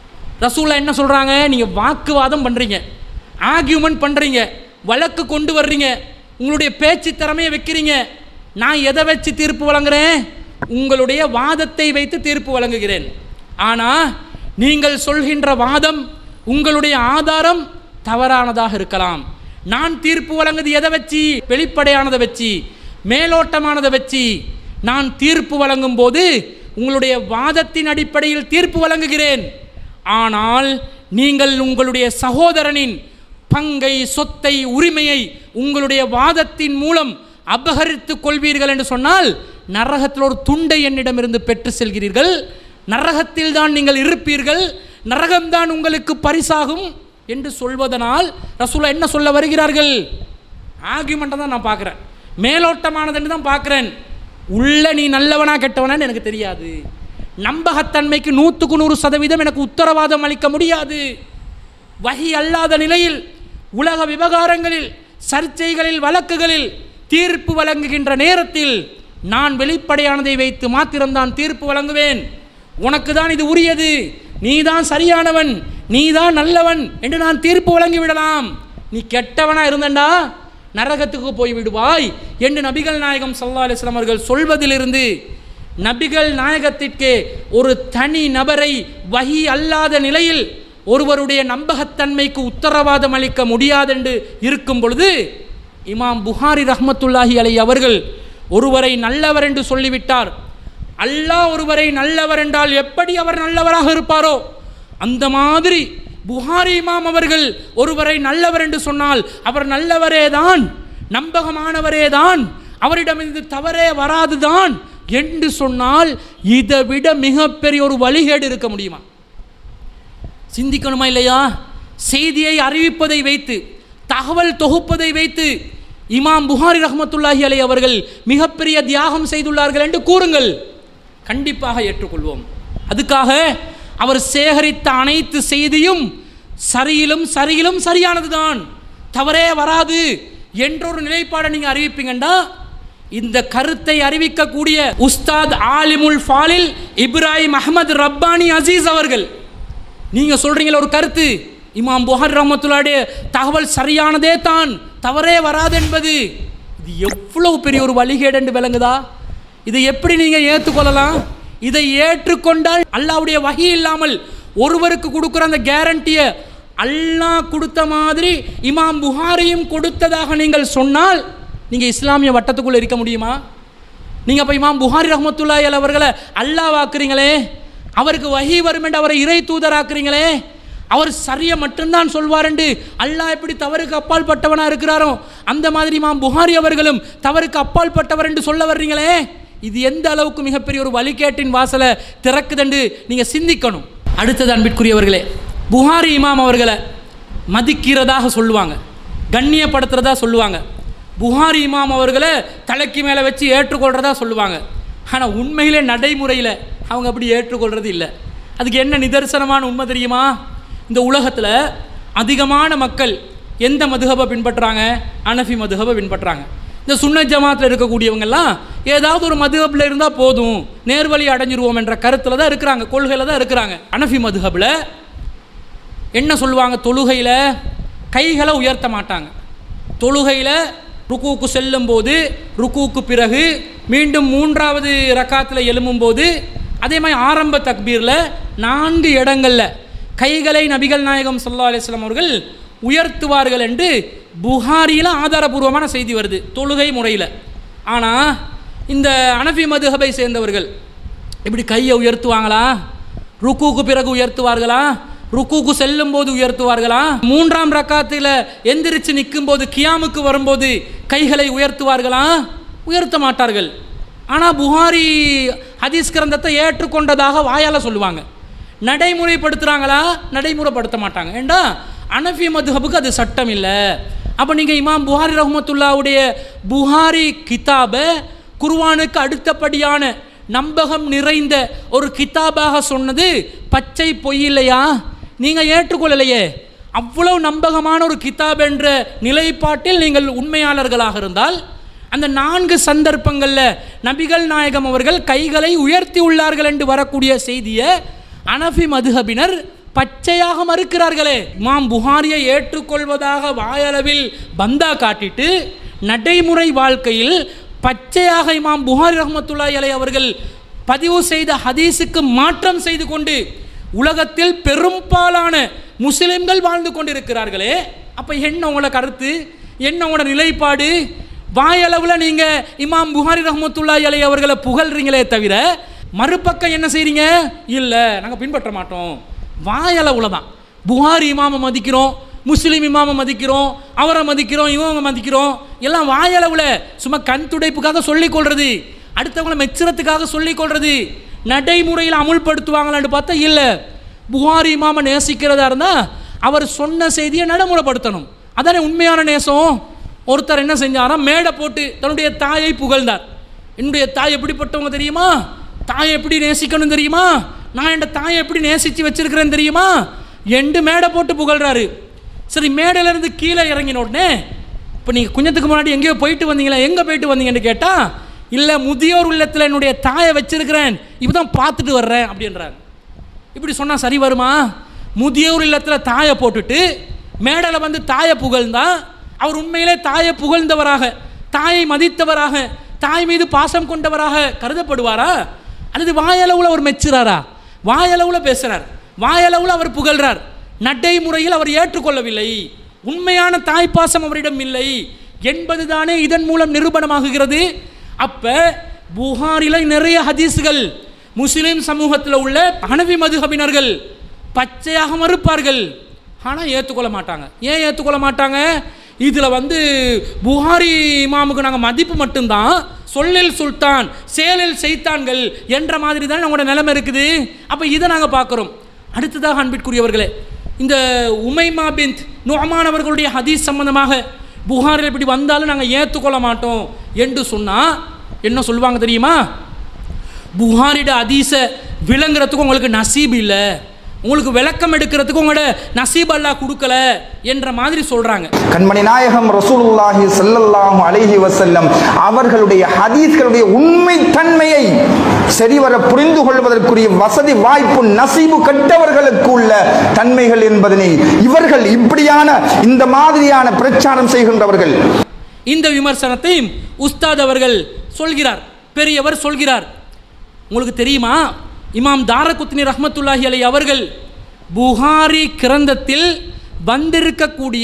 A: ரசூலா என்ன சொல்கிறாங்க நீங்கள் வாக்குவாதம் பண்ணுறீங்க ஆர்கியூமெண்ட் பண்ணுறீங்க வழக்கு கொண்டு வர்றீங்க உங்களுடைய பேச்சு திறமையை வைக்கிறீங்க நான் எதை வச்சு தீர்ப்பு வழங்குறேன் உங்களுடைய வாதத்தை வைத்து தீர்ப்பு வழங்குகிறேன் ஆனால் நீங்கள் சொல்கின்ற வாதம் உங்களுடைய ஆதாரம் தவறானதாக இருக்கலாம் நான் தீர்ப்பு வழங்குது எதை வச்சு வெளிப்படையானதை வச்சு மேலோட்டமானதை வச்சு நான் தீர்ப்பு வழங்கும் போது உங்களுடைய வாதத்தின் அடிப்படையில் தீர்ப்பு வழங்குகிறேன் ஆனால் நீங்கள் உங்களுடைய சகோதரனின் பங்கை சொத்தை உரிமையை உங்களுடைய வாதத்தின் மூலம் அபகரித்து கொள்வீர்கள் என்று சொன்னால் நரகத்தில் ஒரு துண்டை என்னிடமிருந்து பெற்று செல்கிறீர்கள் நரகத்தில் தான் நீங்கள் இருப்பீர்கள் நரகம்தான் உங்களுக்கு பரிசாகும் என்று சொல்வதனால் ரசூலா என்ன சொல்ல வருகிறார்கள் ஆர்கியூமெண்ட்டை தான் நான் பார்க்குறேன் மேலோட்டமானதுன்னு தான் பார்க்குறேன் உள்ள நீ நல்லவனா கெட்டவனான்னு எனக்கு தெரியாது நம்பகத்தன்மைக்கு நூற்றுக்கு நூறு சதவீதம் எனக்கு உத்தரவாதம் அளிக்க முடியாது வகி அல்லாத நிலையில் உலக விவகாரங்களில் சர்ச்சைகளில் வழக்குகளில் தீர்ப்பு வழங்குகின்ற நேரத்தில் நான் வெளிப்படையானதை வைத்து மாத்திரம்தான் தீர்ப்பு வழங்குவேன் உனக்கு தான் இது உரியது நீதான் சரியானவன் நீதான் நல்லவன் என்று நான் தீர்ப்பு வழங்கி விடலாம் நீ கெட்டவனா இருந்தண்டா நரகத்துக்கு போய் விடுவாய் என்று நபிகள் நாயகம் சல்லா அலிஸ்லாம் அவர்கள் சொல்வதிலிருந்து நபிகள் நாயகத்திற்கு ஒரு தனி நபரை வகி அல்லாத நிலையில் ஒருவருடைய நம்பகத்தன்மைக்கு உத்தரவாதம் அளிக்க முடியாதென்று இருக்கும் பொழுது இமாம் புகாரி ரஹ்மத்துல்லாஹி அலை அவர்கள் ஒருவரை நல்லவர் என்று சொல்லிவிட்டார் அல்லாஹ் ஒருவரை நல்லவர் என்றால் எப்படி அவர் நல்லவராக இருப்பாரோ அந்த மாதிரி புகாரி இமாம் அவர்கள் ஒருவரை நல்லவர் என்று சொன்னால் அவர் நல்லவரே தான் நம்பகமானவரே தான் அவரிடமிருந்து தவறே வராதுதான் என்று சொன்னால் இதை விட மிகப்பெரிய ஒரு வழிகேடு இருக்க முடியுமா சிந்திக்கணுமா இல்லையா செய்தியை அறிவிப்பதை வைத்து தகவல் தொகுப்பதை வைத்து இமாம் புகாரி ரஹ்மத்துல்லாஹி அலை அவர்கள் மிகப்பெரிய தியாகம் செய்துள்ளார்கள் என்று கூறுங்கள் கண்டிப்பாக ஏற்றுக்கொள்வோம் அதுக்காக அவர் சேகரித்த அனைத்து செய்தியும் சரியிலும் சரியிலும் சரியானதுதான் தவறே வராது என்றொரு நிலைப்பாடை நீங்கள் அறிவிப்பீங்கண்டா இந்த கருத்தை அறிவிக்கக்கூடிய உஸ்தாத் ஆலிமுல் ஃபாலில் இப்ராஹிம் அஹமது ரப்பானி அசீஸ் அவர்கள் நீங்க சொல்றீங்களா ஒரு கருத்து இமாம் புகார் ரஹமத்துல்லாடைய தகவல் சரியானதே தான் தவறே வராது என்பது இது எவ்வளவு பெரிய ஒரு வழிகேடு என்று விளங்குதா இதை எப்படி நீங்க ஏற்றுக்கொள்ளலாம் இதை ஏற்றுக்கொண்டால் அல்லாவுடைய வகை இல்லாமல் ஒருவருக்கு கொடுக்குற அந்த கேரண்டியை அல்லாஹ் கொடுத்த மாதிரி இமாம் புகாரியும் கொடுத்ததாக நீங்கள் சொன்னால் நீங்கள் இஸ்லாமிய வட்டத்துக்குள்ளே இருக்க முடியுமா நீங்கள் அப்போ இமாம் புகாரி ரஹமத்துல்லாஹி அலைஹி அவர்களை அல்லாஹ் ஆக்குறீங்களே அவருக்கு வஹி வரும் என்று அவரை இறை தூதராக்குறீங்களே அவர் சரியை மட்டும்தான் சொல்வார் என்று அல்லாஹ் எப்படி தவறுக்கு அப்பால் பட்டவனா இருக்கிறாரோ அந்த மாதிரி இமாம் புகாரி அவர்களும் தவறுக்கு அப்பால் பட்டவர் என்று சொல்ல வர்றீங்களே இது எந்த அளவுக்கு மிகப்பெரிய ஒரு வழிகேட்டின் வாசலை திறக்குதுன்னு நீங்கள் சிந்திக்கணும் அடுத்தது அன்பிற்குரியவர்களே புகாரி இமாம் அவர்களை மதிக்கிறதாக சொல்லுவாங்க கண்ணியப்படுத்துறதா சொல்லுவாங்க புகாரி இமாம் அவர்களை தலைக்கு மேலே வச்சு ஏற்றுக்கொள்கிறதா சொல்லுவாங்க ஆனால் உண்மையிலே நடைமுறையில் அவங்க அப்படி ஏற்றுக்கொள்கிறது இல்லை அதுக்கு என்ன நிதர்சனமான உண்மை தெரியுமா இந்த உலகத்தில் அதிகமான மக்கள் எந்த மதுஹபை பின்பற்றுறாங்க அனஃபி மதுஹபை பின்பற்றுறாங்க இந்த சுன்ன ஜமாத்தில் இருக்கக்கூடியவங்கெல்லாம் ஏதாவது ஒரு மதுஹபில் இருந்தால் போதும் நேர்வழி அடைஞ்சிருவோம் என்ற கருத்தில் தான் இருக்கிறாங்க கொள்கையில் தான் இருக்கிறாங்க அனஃபி மதுஹபில் என்ன சொல்லுவாங்க தொழுகையில் கைகளை உயர்த்த மாட்டாங்க தொழுகையில் ருக்குவுக்கு செல்லும்போது ருக்குவுக்கு பிறகு மீண்டும் மூன்றாவது ரக்காத்தில் எழும்பும்போது அதே மாதிரி ஆரம்ப தக்பீரில் நான்கு இடங்களில் கைகளை நபிகள் நாயகம் சல்லா அலிஸ்லாம் அவர்கள் உயர்த்துவார்கள் என்று புகாரியில் ஆதாரபூர்வமான செய்தி வருது தொழுகை முறையில் ஆனால் இந்த அனஃபி மதுஹபை சேர்ந்தவர்கள் இப்படி கையை உயர்த்துவாங்களா ருக்குவுக்கு பிறகு உயர்த்துவார்களா ருக்குக்கு செல்லும் போது உயர்த்துவார்களா மூன்றாம் ரக்காத்தில் எந்திரிச்சு நிற்கும் போது கியாமுக்கு வரும்போது கைகளை உயர்த்துவார்களா உயர்த்த மாட்டார்கள் ஆனால் புகாரி ஹதீஸ் கிரந்தத்தை ஏற்றுக்கொண்டதாக வாயால் சொல்லுவாங்க நடைமுறைப்படுத்துகிறாங்களா நடைமுறைப்படுத்த மாட்டாங்க ஏண்டா அனஃபி மதுஹபுக்கு அது சட்டம் இல்லை அப்போ நீங்கள் இமாம் புகாரி ரஹமத்துல்லாவுடைய புகாரி கிதாபை குர்வானுக்கு அடுத்தபடியான நம்பகம் நிறைந்த ஒரு கிதாபாக சொன்னது பச்சை பொய் இல்லையா நீங்கள் ஏற்றுக்கொள்ளலையே அவ்வளவு நம்பகமான ஒரு கிதாப் என்ற நிலைப்பாட்டில் நீங்கள் உண்மையாளர்களாக இருந்தால் அந்த நான்கு சந்தர்ப்பங்களில் நபிகள் நாயகம் அவர்கள் கைகளை உயர்த்தி உள்ளார்கள் என்று வரக்கூடிய செய்தியை அனஃபி மதுஹபினர் பச்சையாக மறுக்கிறார்களே இமாம் புகாரியை ஏற்றுக்கொள்வதாக வாயளவில் பந்தா காட்டிட்டு நடைமுறை வாழ்க்கையில் பச்சையாக இமாம் புகாரி ரஹமத்துல்லாஹி அலை அவர்கள் பதிவு செய்த ஹதீஸுக்கு மாற்றம் செய்து கொண்டு உலகத்தில் பெரும்பாலான முஸ்லிம்கள் வாழ்ந்து கொண்டிருக்கிறார்களே அப்போ என்ன உங்களோட கருத்து என்ன உங்களோட நிலைப்பாடு வாயளவில் நீங்கள் இமாம் புகாரி ரஹமத்துல்லாஹி அலை அவர்களை புகழ்றீங்களே தவிர மறுபக்கம் என்ன செய்கிறீங்க இல்லை நாங்கள் பின்பற்ற மாட்டோம் வாயளவில் தான் புகாரி இமாமை மதிக்கிறோம் முஸ்லீம் இமாமை மதிக்கிறோம் அவரை மதிக்கிறோம் இவங்க மதிக்கிறோம் எல்லாம் வாயளவில் சும்மா கண் துடைப்புக்காக சொல்லிக் கொள்றது அடுத்தவங்களை மெச்சுறதுக்காக சொல்லிக் கொள்றது நடைமுறையில் அமுல்படுத்துவாங்களான்னு பார்த்தா இல்லை புகாரி இமாமை நேசிக்கிறதா இருந்தால் அவர் சொன்ன செய்தியை நடைமுறைப்படுத்தணும் அதானே உண்மையான நேசம் ஒருத்தர் என்ன செஞ்சாராம் மேடை போட்டு தன்னுடைய தாயை புகழ்ந்தார் என்னுடைய தாய் எப்படிப்பட்டவங்க தெரியுமா தாயை எப்படி நேசிக்கணும் தெரியுமா நான் என் தாயை எப்படி நேசித்து வச்சிருக்கிறேன் தெரியுமா எண்டு மேடை போட்டு புகழ்றாரு சரி மேடையிலேருந்து கீழே இறங்கின உடனே இப்போ நீங்கள் குஞ்சத்துக்கு முன்னாடி எங்கேயோ போயிட்டு வந்தீங்களா எங்கே போயிட்டு வந்தீங்கன்னு கேட்டால் இல்லை முதியோர் உள்ளத்தில் என்னுடைய தாயை வச்சிருக்கிறேன் இப்போ தான் பார்த்துட்டு வர்றேன் அப்படின்றாங்க இப்படி சொன்னால் சரி வருமா முதியோர் இல்லத்தில் தாயை போட்டுட்டு மேடையில் வந்து தாயை புகழ்ந்தா அவர் உண்மையிலே தாயை புகழ்ந்தவராக தாயை மதித்தவராக தாய் மீது பாசம் கொண்டவராக கருதப்படுவாரா அல்லது வாயளவில் அவர் மெச்சுறாரா வாயளவில் பேசுகிறார் வாயளவில் அவர் புகழ்றார் நடைமுறையில் அவர் ஏற்றுக்கொள்ளவில்லை உண்மையான தாய் பாசம் அவரிடம் இல்லை என்பதுதானே இதன் மூலம் நிரூபணமாகுகிறது அப்ப புகாரில நிறைய ஹதீஸ்கள் முஸ்லிம் சமூகத்தில் உள்ள ஹனவி மதுஹபினர்கள் பச்சையாக மறுப்பார்கள் ஆனால் ஏற்றுக்கொள்ள மாட்டாங்க ஏன் ஏற்றுக்கொள்ள மாட்டாங்க இதில் வந்து புகாரி இமாமுக்கு நாங்கள் மதிப்பு மட்டும்தான் சொல்லில் சுல்தான் செயலில் செய்தான்கள் என்ற மாதிரி தான் நம்மளோட நிலைமை இருக்குது அப்போ இதை நாங்கள் பார்க்குறோம் அடுத்ததாக அன்பிற்குரியவர்களே இந்த உமைமா பிந்த் நுஅமான் அவர்களுடைய ஹதீஸ் சம்பந்தமாக புகாரில் இப்படி வந்தாலும் நாங்கள் ஏற்றுக்கொள்ள மாட்டோம் என்று சொன்னால் என்ன சொல்லுவாங்க தெரியுமா புகாரிட ஹதீஸை விளங்குறதுக்கு உங்களுக்கு நசீப் இல்லை உங்களுக்கு விளக்கம் எடுக்கிறதுக்கு உங்களோட நசீப் அல்லாஹ் கொடுக்கல என்ற மாதிரி சொல்கிறாங்க
B: கண்மணி நாயகம் ரசூலுல்லாஹி ஸல்லல்லாஹு அலைஹி வஸல்லம் அவர்களுடைய ஹதீஸ்களுடைய உண்மை தன்மையை சரிவர புரிந்து கொள்வதற்குரிய வசதி வாய்ப்பு நசீபு கட்டவர்களுக்கு உள்ள தன்மைகள் என்பதனை இவர்கள் இப்படியான இந்த மாதிரியான பிரச்சாரம் செய்கின்றவர்கள்
A: இந்த விமர்சனத்தையும் உஸ்தாத் அவர்கள் சொல்கிறார் பெரியவர் சொல்கிறார் உங்களுக்கு தெரியுமா இமாம் தாரகுத்னி ரஹ்மத்துல்லாஹி அலை அவர்கள் புகாரி கிரந்தத்தில் வந்திருக்கக்கூடிய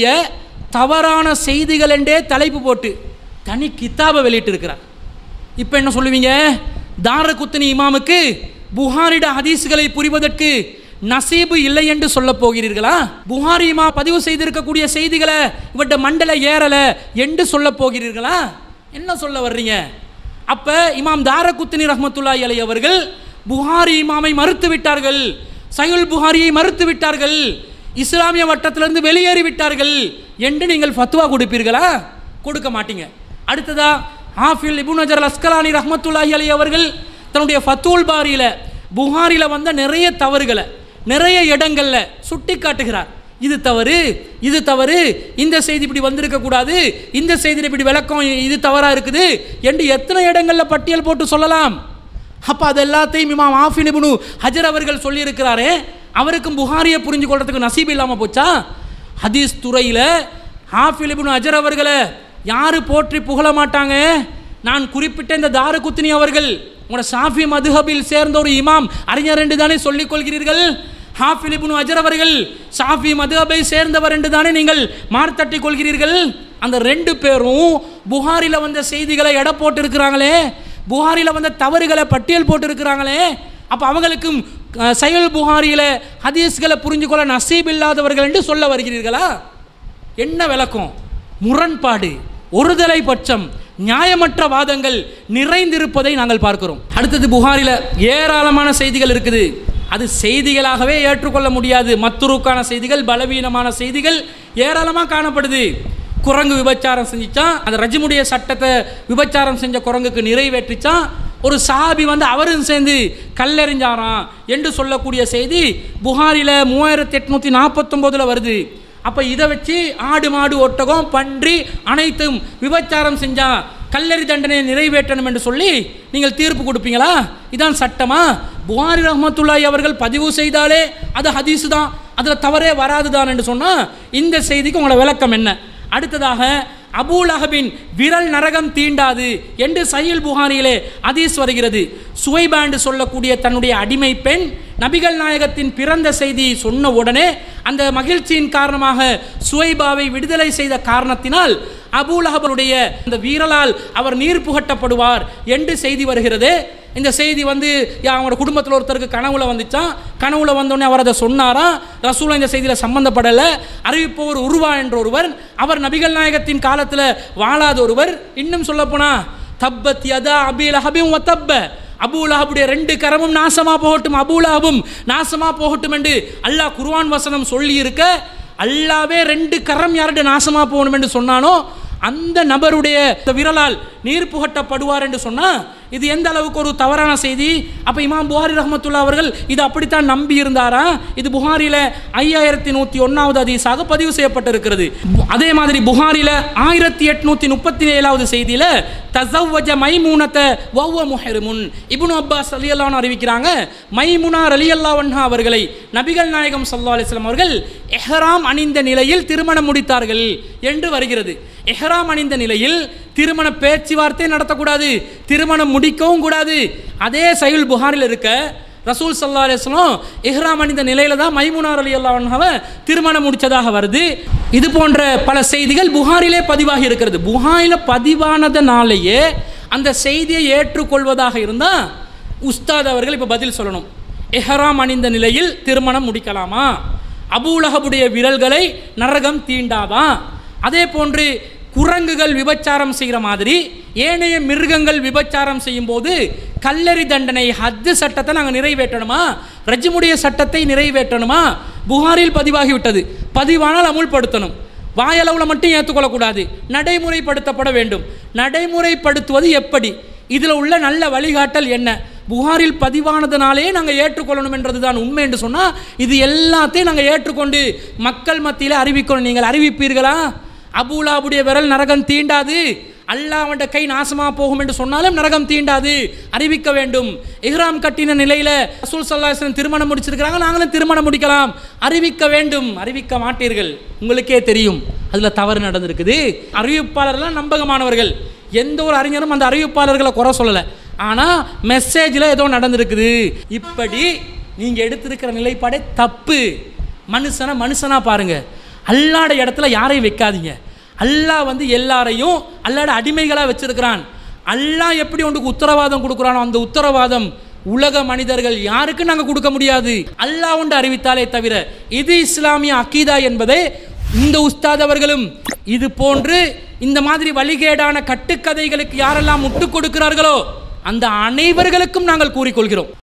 A: தவறான செய்திகள் என்றே தலைப்பு போட்டு தனி கித்தாபை வெளியிட்டிருக்கிறார் இப்போ என்ன சொல்லுவீங்க தாரகுத்னி இமாமுக்கு புகாரிட ஹதீஸ்களை புரிவதற்கு நசீபு இல்லை என்று சொல்ல போகிறீர்களா புகாரி இமா பதிவு செய்திருக்கக்கூடிய செய்திகளை இவட்ட மண்டல ஏறல என்று சொல்ல போகிறீர்களா என்ன சொல்ல வர்றீங்க அப்ப இமாம் தாரகுத்னி ரஹ்மத்துல்லாஹி அலை அவர்கள் புகாரி இமாமை மறுத்து விட்டார்கள் சயுல் புகாரியை மறுத்து விட்டார்கள் இஸ்லாமிய வட்டத்திலிருந்து வெளியேறி விட்டார்கள் என்று நீங்கள் ஃபத்வா கொடுப்பீர்களா கொடுக்க மாட்டீங்க அடுத்ததா ஹாஃபில் இபுன் அஜர் அஸ்கலானி ரஹ்மத்துல்லாஹி அலி அவர்கள் தன்னுடைய ஃபத்தூல் பாரியில புகாரில வந்த நிறைய தவறுகளை நிறைய இடங்கள்ல சுட்டி காட்டுகிறார் இது தவறு இது தவறு இந்த செய்தி இப்படி வந்திருக்க கூடாது இந்த செய்தியில் இப்படி விளக்கம் இது தவறா இருக்குது என்று எத்தனை இடங்கள்ல பட்டியல் போட்டு சொல்லலாம் அப்போ அது எல்லாத்தையும் இமாம் ஆஃபின் இப்னு ஹஜர் அவர்கள் சொல்லியிருக்கிறாரே அவருக்கும் புகாரியை புரிஞ்சு கொள்றதுக்கு நசீப் இல்லாமல் போச்சா ஹதீஸ் துறையில் ஹாஃபில் இப்னு ஹஜர் அவர்களை யார் போற்றி புகழ மாட்டாங்க நான் குறிப்பிட்ட இந்த தாரகுத்னி அவர்கள் உங்களோட சாஃபி மதுஹபில் சேர்ந்த ஒரு இமாம் அறிஞர் என்று தானே சொல்லிக் கொள்கிறீர்கள் ஹாஃபில் இப்னு அஜர் அவர்கள் சாஃபி மதுஹபை சேர்ந்தவர் என்று தானே நீங்கள் மார்த்தட்டி கொள்கிறீர்கள் அந்த ரெண்டு பேரும் புகாரில் வந்த செய்திகளை எடை போட்டு இருக்கிறாங்களே புகாரில் வந்த தவறுகளை பட்டியல் போட்டு இருக்கிறாங்களே அப்போ அவங்களுக்கும் அஹ், செயல் புகாரியில் ஹதீஸ்களை புரிஞ்சு கொள்ள நசீப் இல்லாதவர்கள் என்று சொல்ல வருகிறீர்களா என்ன விளக்கம் முரண்பாடு ஒருதலை பட்சம் நியாயமற்ற வாதங்கள் நிறைந்திருப்பதை நாங்கள் பார்க்கிறோம் அடுத்தது புகாரில் ஏராளமான செய்திகள் இருக்குது அது செய்திகளாகவே ஏற்றுக்கொள்ள முடியாது மத்துருக்கான செய்திகள் பலவீனமான செய்திகள் ஏராளமாக காணப்படுது குரங்கு விபச்சாரம் செஞ்சுச்சான் அந்த ரஜிமுடைய சட்டத்தை விபச்சாரம் செஞ்ச குரங்குக்கு நிறைவேற்றிச்சான் ஒரு சாபி வந்து அவரும் சேர்ந்து கல்லெறிஞ்சாராம் என்று சொல்லக்கூடிய செய்தி புகாரில் மூவாயிரத்தி எட்நூற்றி நாற்பத்தொம்போதில் வருது அப்போ இதை வச்சு ஆடு மாடு ஒட்டகம் பன்றி அனைத்தும் விபச்சாரம் செஞ்சா கல்லறி தண்டனை நிறைவேற்றணும் என்று சொல்லி நீங்கள் தீர்ப்பு கொடுப்பீங்களா இதான் சட்டமா புகாரி ரஹ்மத்துல்லாஹி அவர்கள் பதிவு செய்தாலே அது ஹதீஸ் தான் அதில் தவறே வராதுதான் என்று சொன்னால் இந்த செய்திக்கு உங்களோட விளக்கம் என்ன அடுத்ததாக அபூல் அஹபின் விரல் நரகம் தீண்டாது என்று சஹீல் புகாரியிலே ஹதீஸ் வருகிறது சுவைபாண்டு சொல்லக்கூடிய தன்னுடைய அடிமை பெண் நபிகள் நாயகத்தின் பிறந்த செய்தி சொன்ன உடனே அந்த மகிழ்ச்சியின் காரணமாக சுவைபாவை விடுதலை செய்த காரணத்தினால் அபூலஹபருடைய இந்த வீரலால் அவர் நீர் புகட்டப்படுவார் என்று செய்தி வருகிறது இந்த செய்தி வந்து யா, அவங்களோட குடும்பத்தில் ஒருத்தருக்கு கனவுல வந்துச்சான் கனவுல வந்தோடனே அவர் அதை சொன்னாராம் ரசூலா இந்த செய்தியில் சம்பந்தப்படலை அறிவிப்பவர் உருவா என்ற ஒருவர் அவர் நபிகள் நாயகத்தின் காலத்தில் வாழாத ஒருவர் இன்னும் சொல்லப்போனா தப்பத் யதா அபீல் அஹபிம் வத்தப்ப அபூலஹபுடைய ரெண்டு கரமும் நாசமா போகட்டும் அபூலஹபும் நாசமா போகட்டும் என்று அல்லாஹ் குர்ஆன் வசனம் சொல்லி இருக்க அல்லாவே ரெண்டு கரம் யாருடைய நாசமா போகணும் என்று சொன்னானோ அந்த நபருடைய இந்த விரலால் நீர் புகட்டப்படுவார் என்று சொன்னா இது எந்த அளவுக்கு ஒரு தவறான செய்தி அப்போ இமாம் புகாரி ரஹமத்துல்லா அவர்கள் இது அப்படித்தான் நம்பி இருந்தாரா இது புகாரில ஐயாயிரத்தி நூற்றி ஒன்றாவது அதிசாக பதிவு செய்யப்பட்டிருக்கிறது அதே மாதிரி புகாரில ஆயிரத்தி எட்நூத்தி முப்பத்தி ஏழாவது செய்தியில தசவ்வஜ மைமூனத்தை வௌவ முஹரிமுன் இப்னு அப்பாஸ் அலியல்லான்னு அறிவிக்கிறாங்க மைமுனா ரலியல்லாவன்ஹா அவர்களை நபிகள் நாயகம் சல்லா அலிஸ்லாம் அவர்கள் எஹ்ராம் அணிந்த நிலையில் திருமணம் முடித்தார்கள் என்று வருகிறது எஹ்ராம் அணிந்த நிலையில் திருமண பேச்சுவார்த்தை நடத்தக்கூடாது திருமணம் முடிக்கவும் கூடாது அதே சைல் புகாரில் இருக்க ரசூல் சல்லா அலிஸ்லாம் இஹ்ராம் அணிந்த நிலையில தான் மைமுனார் அலி அல்லாஹாவை திருமணம் முடிச்சதாக வருது இது போன்ற பல செய்திகள் புகாரிலே பதிவாகி இருக்கிறது புகாரில பதிவானதுனாலேயே அந்த செய்தியை ஏற்றுக்கொள்வதாக இருந்தால் உஸ்தாத் அவர்கள் இப்போ பதில் சொல்லணும் எஹ்ராம் அணிந்த நிலையில் திருமணம் முடிக்கலாமா அபூலகபுடைய விரல்களை நரகம் தீண்டாதா அதே போன்று குரங்குகள் விபச்சாரம் செய்கிற மாதிரி ஏனைய மிருகங்கள் விபச்சாரம் செய்யும்போது கல்லறி தண்டனை ஹத்து சட்டத்தை நாங்கள் நிறைவேற்றணுமா ரஜ்முடைய சட்டத்தை நிறைவேற்றணுமா புகாரில் பதிவாகி விட்டது பதிவானால் அமுல்படுத்தணும் வாயளவில் மட்டும் ஏற்றுக்கொள்ளக்கூடாது நடைமுறைப்படுத்தப்பட வேண்டும் நடைமுறைப்படுத்துவது எப்படி இதில் உள்ள நல்ல வழிகாட்டல் என்ன புகாரில் பதிவானதுனாலே நாங்கள் ஏற்றுக்கொள்ளணும் என்றது தான் உண்மை என்று சொன்னால் இது எல்லாத்தையும் நாங்கள் ஏற்றுக்கொண்டு மக்கள் மத்தியில் அறிவிக்கணும் நீங்கள் அறிவிப்பீர்களா அபூலாவுடைய விரல் நரகம் தீண்டாது அல்லாஹ்வுடைய கை நாசமாக போகும் என்று சொன்னாலும் நரகம் தீண்டாது அறிவிக்க வேண்டும் இஹ்ராம் கட்டின நிலையில் ரசூல் சல்லாஹன் திருமணம் முடிச்சிருக்கிறாங்க நாங்களும் திருமணம் முடிக்கலாம் அறிவிக்க வேண்டும் அறிவிக்க மாட்டீர்கள் உங்களுக்கே தெரியும் அதில் தவறு நடந்திருக்குது அறிவிப்பாளர்லாம் நம்பகமானவர்கள் எந்த ஒரு அறிஞரும் அந்த அறிவிப்பாளர்களை குறை சொல்லலை ஆனால் மெசேஜில் ஏதோ நடந்திருக்குது இப்படி நீங்கள் எடுத்திருக்கிற நிலைப்பாடே தப்பு மனுஷனை மனுஷனாக பாருங்கள் அல்லாட இடத்துல யாரையும் வைக்காதீங்க அல்லாஹ் வந்து எல்லாரையும் அல்லாட அடிமைகளாக வச்சிருக்கிறான் அல்லாஹ் எப்படி உனக்கு உத்தரவாதம் கொடுக்குறானோ அந்த உத்தரவாதம் உலக மனிதர்கள் யாருக்கும் நாங்கள் கொடுக்க முடியாது அல்லாஹ் உண்டு அறிவித்தாலே தவிர இது இஸ்லாமிய அக்கீதா என்பதை இந்த உஸ்தாத் அவர்களும் இது போன்று இந்த மாதிரி வழிகேடான கட்டுக்கதைகளுக்கு யாரெல்லாம் முட்டுக் கொடுக்கிறார்களோ அந்த அனைவர்களுக்கும் நாங்கள் கூறிக்கொள்கிறோம்